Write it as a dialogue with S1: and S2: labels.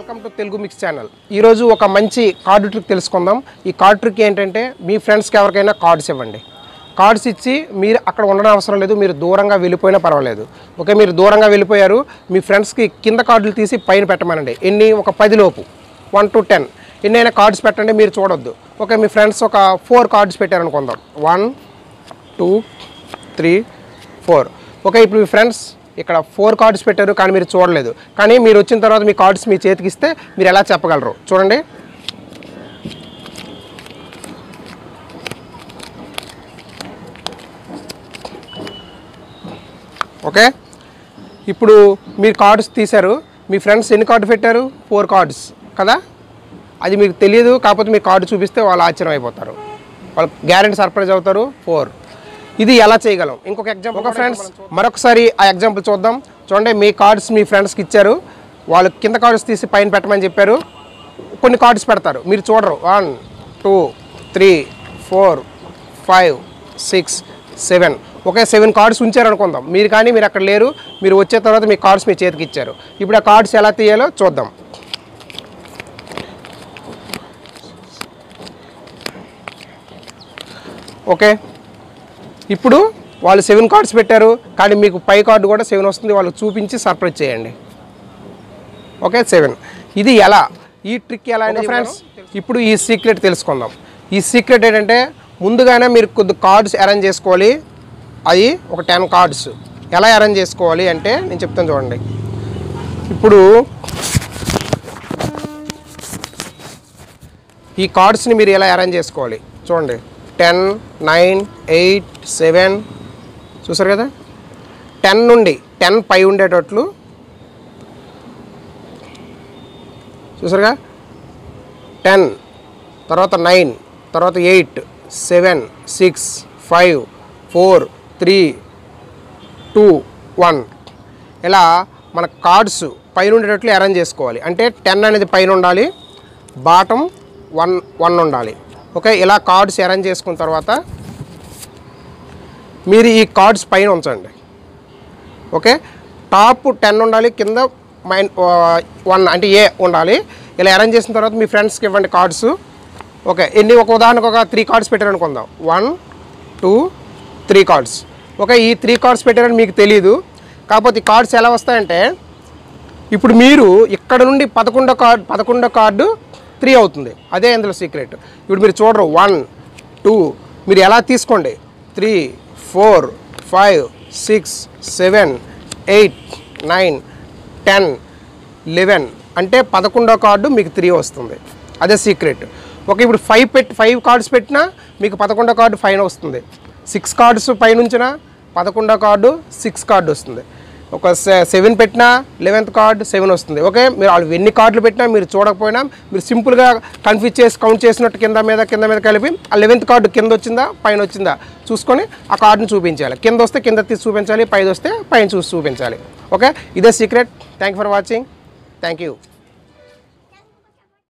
S1: welcome to Telugu mix channel ఈరోజు ఒక మంచి కార్డు ట్రిక్ తెలుసుకుందాం ఈ కార్డు ట్రిక్ ఏంటంటే మీ ఫ్రెండ్స్కి ఎవరికైనా కార్డ్స్ ఇవ్వండి కార్డ్స్ ఇచ్చి మీరు అక్కడ ఉండడం అవసరం లేదు మీరు దూరంగా వెళ్ళిపోయినా పర్వాలేదు ఓకే మీరు దూరంగా వెళ్ళిపోయారు మీ ఫ్రెండ్స్కి కింద కార్డులు తీసి పైన పెట్టమనండి ఎన్ని ఒక పది లోపు వన్ టు టెన్ ఎన్నైనా కార్డ్స్ పెట్టండి మీరు చూడొద్దు ఓకే మీ ఫ్రెండ్స్ ఒక ఫోర్ కార్డ్స్ పెట్టారనుకుందాం one two three four okay ఇప్పుడు మీ ఫ్రెండ్స్ ఇక్కడ ఫోర్ కార్డ్స్ పెట్టారు కానీ మీరు చూడలేదు కానీ మీరు వచ్చిన తర్వాత మీ కార్డ్స్ మీ చేతికి ఇస్తే మీరు ఎలా చెప్పగలరు చూడండి ఓకే ఇప్పుడు మీరు కార్డ్స్ తీశారు మీ ఫ్రెండ్స్ ఎన్ని కార్డు పెట్టారు ఫోర్ కార్డ్స్ కదా అది మీకు తెలియదు కాకపోతే మీ కార్డు చూపిస్తే వాళ్ళు ఆశ్చర్యం అయిపోతారు వాళ్ళు గ్యారెంటీ సర్ప్రైజ్ అవుతారు ఫోర్ ఇది ఎలా చేయగలం ఇంకొక ఎగ్జాంపుల్ ఒక ఫ్రెండ్స్ మరొకసారి ఆ ఎగ్జాంపుల్ చూద్దాం చూడండి మీ కార్డ్స్ మీ ఫ్రెండ్స్కి ఇచ్చారు వాళ్ళు కింద కార్డ్స్ తీసి పైన పెట్టమని చెప్పారు కొన్ని కార్డ్స్ పెడతారు మీరు చూడరు one two three four five six seven ఒకే సెవెన్ కార్డ్స్ ఉంచారు అనుకుందాం మీరు కానీ మీరు అక్కడ లేరు మీరు వచ్చే తర్వాత మీ కార్డ్స్ మీ చేతికి ఇచ్చారు ఇప్పుడు ఆ కార్డ్స్ ఎలా తీయాలో చూద్దాం ఓకే ఇప్పుడు వాళ్ళు సెవెన్ కార్డ్స్ పెట్టారు కానీ మీకు పై కార్డు కూడా సెవెన్ వస్తుంది వాళ్ళకి చూపించి సర్ప్రైజ్ చేయండి ఓకే సెవెన్ ఇది ఎలా ఈ ట్రిక్ ఎలా అంటే ఫ్రెండ్స్ ఇప్పుడు ఈ సీక్రెట్ తెలుసుకుందాం ఈ సీక్రెట్ ఏంటంటే ముందుగానే మీరు కొద్ది కార్డ్స్ అరేంజ్ చేసుకోవాలి అది ఒక టెన్ కార్డ్స్ ఎలా అరేంజ్ చేసుకోవాలి అంటే నేను చెప్తాను చూడండి ఇప్పుడు ఈ కార్డ్స్ని మీరు ఎలా అరేంజ్ చేసుకోవాలి చూడండి టెన్ నైన్ ఎయిట్ సెవెన్ చూసారు కదా టెన్ నుండి టెన్ పై ఉండేటట్లు చూసారుగా టెన్ తర్వాత నైన్ తర్వాత eight seven six five four three two one ఇలా మన కార్డ్స్ పైన ఉండేటట్లు అరేంజ్ చేసుకోవాలి అంటే టెన్ అనేది పైన ఉండాలి బాటం వన్ వన్ ఉండాలి ఓకే ఇలా కార్డ్స్ అరేంజ్ చేసుకున్న తర్వాత మీరు ఈ కార్డ్స్ పైన ఉంచండి ఓకే టాప్ టెన్ ఉండాలి కింద మైన్ వన్ అంటే ఏ ఉండాలి ఇలా అరేంజ్ చేసిన తర్వాత మీ ఫ్రెండ్స్కి ఇవ్వండి కార్డ్స్ ఓకే ఎన్ని ఒక ఉదాహరణకు ఒక త్రీ కార్డ్స్ పెట్టారనుకుందాం one two three cards okay ఈ త్రీ కార్డ్స్ పెట్టారని మీకు తెలియదు కాకపోతే ఈ కార్డ్స్ ఎలా వస్తాయంటే ఇప్పుడు మీరు ఇక్కడ నుండి పదకొండో కార్డు పదకొండో కార్డు త్రీ అవుతుంది అదే ఇందులో సీక్రెట్ ఇప్పుడు మీరు చూడరు వన్ టూ మీరు ఎలా తీసుకోండి three four five six seven eight nine ten eleven అంటే పదకొండో కార్డు మీకు త్రీ వస్తుంది అదే సీక్రెట్ ఓకే ఇప్పుడు ఫైవ్ పెట్టి ఫైవ్ కార్డ్స్ పెట్టినా మీకు పదకొండో కార్డు ఫైవ్ వస్తుంది సిక్స్ కార్డ్స్ పైనుంచిన పదకొండో కార్డు సిక్స్ కార్డు వస్తుంది ఒక సెవెన్ పెట్టినా లెవెన్త్ కార్డు సెవెన్ వస్తుంది ఓకే మీరు వాళ్ళు ఎన్ని కార్డులు పెట్టినా మీరు చూడకపోయినా మీరు సింపుల్గా కన్ఫ్యూజ్ చేసి కౌంట్ చేసినట్టు కింద మీద కింద మీద కలిపి ఆ లెవెన్త్ కార్డు కింద వచ్చిందా పైన వచ్చిందా చూసుకొని ఆ కార్డుని చూపించాలి కింద వస్తే కింద తీసి చూపించాలి పైన వస్తే పైన చూసి చూపించాలి ఓకే ఇదే secret thank for watching thank you